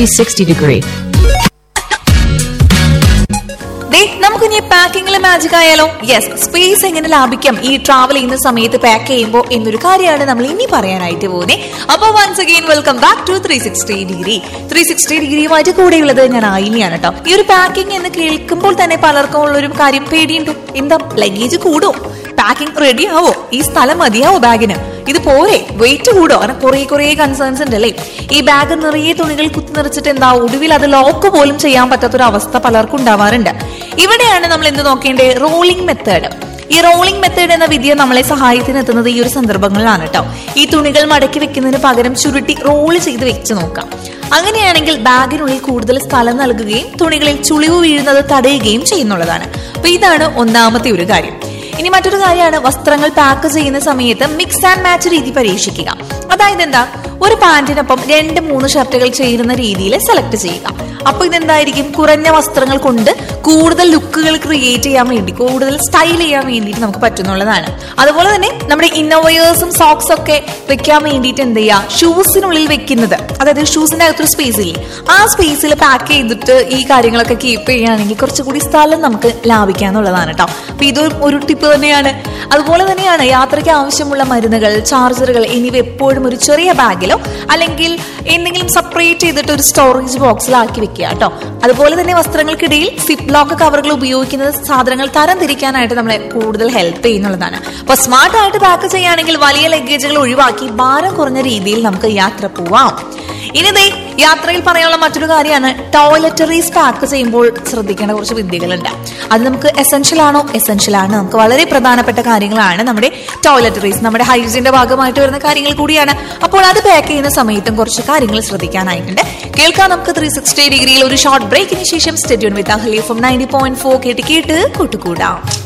360 degree. ദേ നമുക്ക് ഇനി പാക്കിംഗിലെ മാജിക് ആയാലോ യെസ് സ്പേസ് എങ്ങനെ ലാഭിക്കാം ഈ ട്രാവൽ ചെയ്യുന്ന സമയത്ത് പാക്ക് ചെയ്യുമ്പോൾ എന്നൊരു കാര്യമാണ് നമ്മൾ ഇനി പറയാനായിട്ട് പോകുന്നത് അപ്പോൾ once again welcome back to three sixty degree three sixty ഡിഗ്രിയുമായിട്ട് കൂടെയുള്ളത് ഞാൻ ആയിനിയാണ് കേട്ടോ ഈ ഒരു പാക്കിംഗ് എന്ന് കേൾക്കുമ്പോൾ തന്നെ പലർക്കും ഉള്ളൊരു കാര്യം പേടിയുണ്ട് എന്താ ലഗേജ് കൂടോ പാക്കിംഗ് റെഡി ആവോ ഈ സ്ഥലം മതിയാവോ ബാഗിന് ഇത് പോരെ വെയിറ്റ് കൂടോ അങ്ങനെ കുറെ കുറെ കൺസേൺസ് ഉണ്ടല്ലേ ഈ ബാഗ് നിറയെ തുണികൾ കുത്തി നിറച്ചിട്ട് എന്താ ഒടുവിൽ അത് ലോക്ക് പോലും ചെയ്യാൻ പറ്റാത്തൊരു അവസ്ഥ പലർക്കും ഉണ്ടാവാറുണ്ട് ഇവിടെയാണ് നമ്മൾ എന്ത് നോക്കേണ്ടത് റോളിംഗ് മെത്തേഡ് ഈ റോളിംഗ് മെത്തേഡ് എന്ന വിദ്യ നമ്മളെ സഹായത്തിന് എത്തുന്നത് ഈ ഒരു സന്ദർഭങ്ങളിലാണ് കേട്ടോ ഈ തുണികൾ മടക്കി വെക്കുന്നതിന് പകരം ചുരുട്ടി റോൾ ചെയ്ത് വെച്ച് നോക്കാം അങ്ങനെയാണെങ്കിൽ ബാഗിനുള്ളിൽ കൂടുതൽ സ്ഥലം നൽകുകയും തുണികളിൽ ചുളിവ് വീഴുന്നത് തടയുകയും ചെയ്യുന്നുള്ളതാണ് അപ്പൊ ഇതാണ് ഒന്നാമത്തെ ഒരു കാര്യം ഇനി മറ്റൊരു കാര്യമാണ് വസ്ത്രങ്ങൾ പാക്ക് ചെയ്യുന്ന സമയത്ത് മിക്സ് ആൻഡ് മാച്ച് രീതി പരീക്ഷിക്കുക അതായത് എന്താ ഒരു പാന്റിനൊപ്പം രണ്ട് മൂന്ന് ഷർട്ടുകൾ ചേരുന്ന രീതിയിൽ സെലക്ട് ചെയ്യുക അപ്പൊ ഇതെന്തായിരിക്കും കുറഞ്ഞ വസ്ത്രങ്ങൾ കൊണ്ട് കൂടുതൽ ലുക്കുകൾ ക്രിയേറ്റ് ചെയ്യാൻ വേണ്ടി കൂടുതൽ സ്റ്റൈൽ ചെയ്യാൻ വേണ്ടിയിട്ട് നമുക്ക് പറ്റുന്നുള്ളതാണ് അതുപോലെ തന്നെ നമ്മുടെ ഇന്നോവയേഴ്സും സോക്സ് ഒക്കെ വെക്കാൻ വേണ്ടിയിട്ട് എന്ത് ചെയ്യുക ഷൂസിനുള്ളിൽ വെക്കുന്നത് അതായത് ഷൂസിന്റെ അകത്തൊരു സ്പേസ് ഇല്ലേ ആ സ്പേസിൽ പാക്ക് ചെയ്തിട്ട് ഈ കാര്യങ്ങളൊക്കെ കീപ്പ് ചെയ്യുകയാണെങ്കിൽ കുറച്ചുകൂടി സ്ഥലം നമുക്ക് ലാഭിക്കാന്നുള്ളതാണ് കേട്ടോ അപ്പൊ ഇത് ഒരു ടിപ്പ് തന്നെയാണ് അതുപോലെ തന്നെയാണ് യാത്രയ്ക്ക് ആവശ്യമുള്ള മരുന്നുകൾ ചാർജറുകൾ എന്നിവ എപ്പോഴും ഒരു ചെറിയ ബാഗിലോ അല്ലെങ്കിൽ എന്തെങ്കിലും സെപ്പറേറ്റ് ചെയ്തിട്ട് ഒരു സ്റ്റോറേജ് ബോക്സിലാക്കി വെക്കുക കേട്ടോ അതുപോലെ തന്നെ വസ്ത്രങ്ങൾക്കിടയിൽ സിപ്പ് ലോക്ക് കവറുകൾ ഉപയോഗിക്കുന്നത് സാധനങ്ങൾ തരം തിരിക്കാനായിട്ട് നമ്മളെ കൂടുതൽ ഹെൽപ്പ് ചെയ്യുന്നുള്ളതാണ് അപ്പൊ സ്മാർട്ട് ആയിട്ട് പാക്ക് ചെയ്യുകയാണെങ്കിൽ വലിയ ലഗേജുകൾ ഒഴിവാക്കി ഭാരം കുറഞ്ഞ രീതിയിൽ നമുക്ക് യാത്ര പോവാം ഇനി ദേ യാത്രയിൽ പറയാനുള്ള മറ്റൊരു കാര്യമാണ് ടോയ്ലറ്ററീസ് പാക്ക് ചെയ്യുമ്പോൾ ശ്രദ്ധിക്കേണ്ട കുറച്ച് വിദ്യകളുണ്ട് അത് നമുക്ക് എസെൻഷ്യൽ ആണോ എസെൻഷ്യൽ ആണ് നമുക്ക് വളരെ പ്രധാനപ്പെട്ട കാര്യങ്ങളാണ് നമ്മുടെ ടോയ്ലറ്ററീസ് നമ്മുടെ ഹൈജീന്റെ ഭാഗമായിട്ട് വരുന്ന കാര്യങ്ങൾ കൂടിയാണ് അപ്പോൾ അത് പാക്ക് ചെയ്യുന്ന സമയത്തും കുറച്ച് കാര്യങ്ങൾ ശ്രദ്ധിക്കാനായിട്ടുണ്ട് കേൾക്കാം നമുക്ക് ത്രീ സിക്സ്റ്റി ഡിഗ്രിയിൽ ഒരു ഷോർട്ട് ബ്രേക്കിന് ശേഷം stay tuned with Ahalya from ninety point four കേട്ട് കേട്ട് കൂട്ടുകൂടാം